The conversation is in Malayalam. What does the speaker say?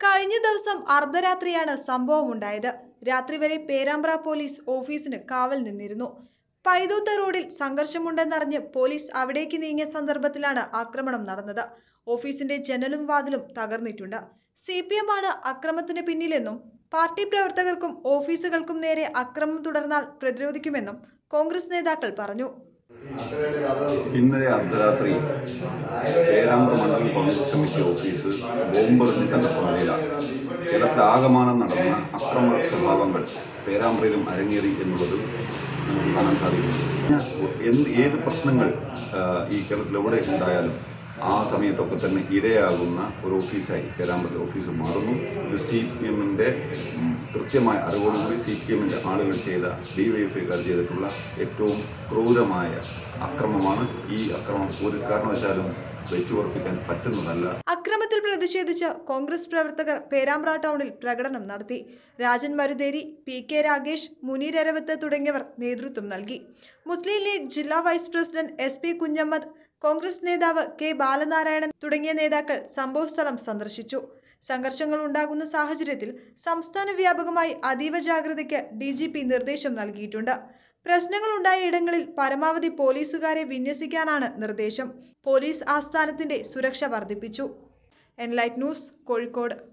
കഴിഞ്ഞ ദിവസം അർദ്ധരാത്രിയാണ് സംഭവം ഉണ്ടായത് രാത്രി വരെ പേരാമ്പ്ര പോലീസ് ഓഫീസിന് കാവൽ നിന്നിരുന്നു പൈതൂത്ത റോഡിൽ സംഘർഷമുണ്ടെന്നറിഞ്ഞ് പോലീസ് അവിടേക്ക് നീങ്ങിയ സന്ദർഭത്തിലാണ് ആക്രമണം നടന്നത് ഓഫീസിന്റെ ജനലും വാതിലും തകർന്നിട്ടുണ്ട് സി പി എം ആണ് അക്രമത്തിന് പിന്നിലെന്നും പാർട്ടി പ്രവർത്തകർക്കും ഓഫീസുകൾക്കും നേരെ അക്രമം തുടർന്നാൽ പ്രതിരോധിക്കുമെന്നും കോൺഗ്രസ് നേതാക്കൾ പറഞ്ഞു ഇന്നലെ അർദ്ധരാത്രി പേരാമ്പ്ര മണ്ഡലം കോൺഗ്രസ് കമ്മിറ്റി ഓഫീസ് ബോംബെറിഞ്ഞ് തകർത്ത നിലയിലാണ് കേരളത്തിലാകമാനം നടന്ന അക്രമ സ്വഭാവങ്ങൾ പേരാമ്പ്രയിലും അരങ്ങേറി എന്നുള്ളത് നമുക്ക് കാണാൻ സാധിക്കുന്നു എന്ത് ഏത് പ്രശ്നങ്ങൾ ആ, ഈ കേരളത്തിൽ എവിടെ ഉണ്ടായാലും ആ സമയത്തൊക്കെ തന്നെ ഇരയാകുന്ന ഒരു ഓഫീസായി പേരാമ്പ്രയിലെ ഓഫീസ് മാറുന്നു ഇത് സി പി എമ്മിൻ്റെ കൃത്യമായ അറിവോടുകൂടി സി പി എമ്മിൻ്റെ ആളുകൾ ചെയ്ത ഡി വൈ എഫ് ഐക്കാർ ചെയ്തിട്ടുള്ള ഏറ്റവും ക്രൂരമായ അക്രമമാണ് ഈ അക്രമം ഒരു കാരണവശാലും വെച്ചുറപ്പിക്കാൻ പറ്റുന്നതല്ല അക്രമത്തിൽ പ്രതിഷേധിച്ച് കോൺഗ്രസ് പ്രവർത്തകർ പേരാമ്പ്ര ടൗണിൽ പ്രകടനം നടത്തി രാജൻ മരുതേരി പി കെ രാഗേഷ് മുനീർ എരവത്ത് തുടങ്ങിയവർ നേതൃത്വം നൽകി മുസ്ലിം ലീഗ് ജില്ലാ vice president S P Kunhammad Congress നേതാവ് കെ ബാലനാരായണൻ തുടങ്ങിയ നേതാക്കൾ സംഭവസ്ഥലം സന്ദർശിച്ചു സംഘർഷങ്ങൾ ഉണ്ടാകുന്ന സാഹചര്യത്തിൽ സംസ്ഥാന വ്യാപകമായി അതീവ ജാഗ്രതയ്ക്ക് ഡി ജി പി നിർദ്ദേശം നൽകിയിട്ടുണ്ട് പ്രശ്നങ്ങൾ ഉണ്ടായ ഇടങ്ങളിൽ പരമാവധി പോലീസുകാരെ വിന്യസിക്കാനാണ് നിർദ്ദേശം പോലീസ് ആസ്ഥാനത്തിന്റെ സുരക്ഷ വർദ്ധിപ്പിച്ചു എൻലൈറ്റ് ന്യൂസ് കോഴിക്കോട്